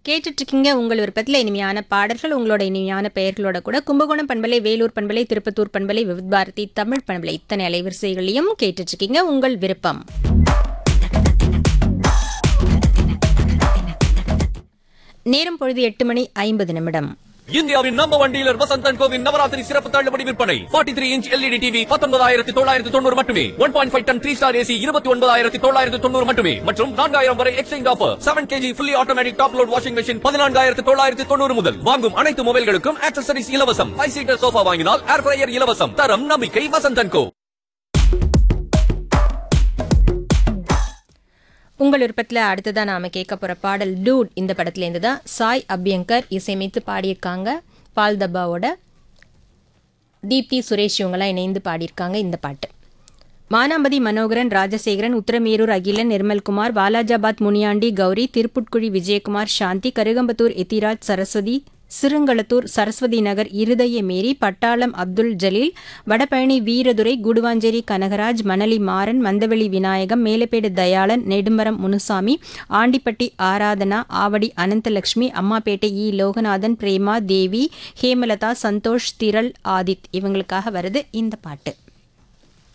கேட்டுட்டு இருக்கீங்க உங்கள் விருப்பத்தில் இனிமையான பாடல்கள் உங்களோட இனிமையான பெயர்களோட கூட கும்பகோணம் பண்பலை வேலூர் பண்பலை திருப்பத்தூர் பண்பலை விவித் பாரதி தமிழ் பண்பலை இத்தனை அலைவரிசைகளையும் கேட்டுட்டு இருக்கீங்க உங்கள் விருப்பம் நேரம் பொழுது எட்டு மணி ஐம்பது நிமிடம் இந்தியாவின் நம்பர் ஒன் டீலர் வசந்தன் கோவின் நவராத்திரி சிறப்பு தள்ளுபடி விற்பனை 43 த்ரீ இன்ச் எல்இடி டிவி பத்தொன்பதாயிரத்தி தொள்ளாயிரத்தி தொண்ணூறு மட்டுமே one point five ton three star AC இருபத்தி ஒன்பதாயிரத்தி தொள்ளாயிரத்தி தொண்ணூறு மட்டுமே மற்றும் நான்காயிரம் வரை exchange offer seven KG fully automatic top load washing machine பதினான்காயிரத்தி தொள்ளாயிரத்தி தொண்ணூறு முதல் வாங்கும் அனைத்து மொபைல்களுக்கும் ஆக்சசரிஸ் இலவசம் ஃபைவ் சீட்டர் சோஃபா வாங்கினால் ஏர் ஃப்ரையர் இலவசம் தரம் நம்பிக்கை வசந்தன் கோ உங்கள் விருப்பத்தில் அடுத்ததான் நாம கேட்க போற பாடல் டூட் இந்த படத்துலேருந்து தான் சாய் அபியங்கர் இசையமைத்து பாடியிருக்காங்க பால் தப்பாவோட தீப்தி சுரேஷ் இவங்கெல்லாம் இணைந்து பாடியிருக்காங்க இந்த பாட்டு மானாம்பதி மனோகரன் ராஜசேகரன் உத்தரமேரூர் அகிலன் நிர்மல்குமார் வாலாஜாபாத் முனியாண்டி கௌரி திருப்புட்குழி விஜயகுமார் சாந்தி கருகம்பத்தூர் எத்திராஜ் சரஸ்வதி சிறுங்களத்தூர் சரஸ்வதி நகர் இருதய மேரி பட்டாளம் அப்துல் ஜலீல் வடபழனி வீரதுரை குடுவாஞ்சேரி கனகராஜ் மணலி மாறன் மந்தவெளி விநாயகம் மேலப்பேடு தயாளன் நெடுமரம் முனுசாமி ஆண்டிப்பட்டி ஆராதனா ஆவடி அனந்தலட்சுமி அம்மாப்பேட்டை இ லோகநாதன் பிரேமா தேவி ஹேமலதா சந்தோஷ் திரள் ஆதித் இவங்களுக்காக வருது இந்த பாட்டு